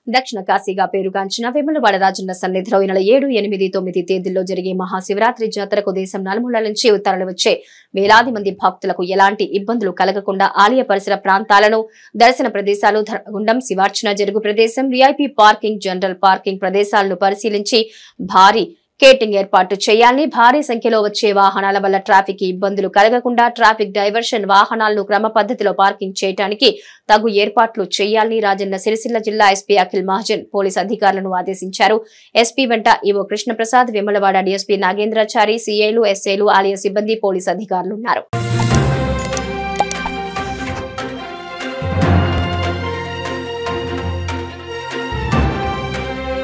దక్షిణ కాశీగా పేరుగాంచిన వేములవాడ రాజన్న సన్నిధిలో ఈ నెల ఏడు ఎనిమిది తొమ్మిది తేదీల్లో జరిగే మహాశివరాత్రి జాతరకు దేశం నలుమూలల నుంచి ఉత్తరాలు వచ్చే వేలాది మంది భక్తులకు ఎలాంటి ఇబ్బందులు కలగకుండా ఆలయ పరిసర ప్రాంతాలను దర్శన ప్రదేశాలు ధర్మగుండం శివార్చన జరుగు ప్రదేశం విఐపి పార్కింగ్ జనరల్ పార్కింగ్ ప్రదేశాలను పరిశీలించి భారీ కేటింగ్ ఏర్పాటు చేయాలని భారీ సంఖ్యలో వచ్చే వాహనాల వల్ల ట్రాఫిక్ ఇబ్బందులు కలగకుండా ట్రాఫిక్ డైవర్షన్ వాహనాలను క్రమ పద్ధతిలో పార్కింగ్ చేయడానికి తగు ఏర్పాట్లు చేయాలని రాజన్న సిరిసిల్ల జిల్లా ఎస్పీ అఖిల్ మహాజన్ పోలీస్ అధికారులను ఆదేశించారు ఎస్పీ వెంట ఈవో కృష్ణప్రసాద్ విమలవాడ డీఎస్పీ నాగేంద్రాచారి సీఐలు ఎస్ఐలు ఆలయ సిబ్బంది పోలీస్ అధికారులు ఉన్నారు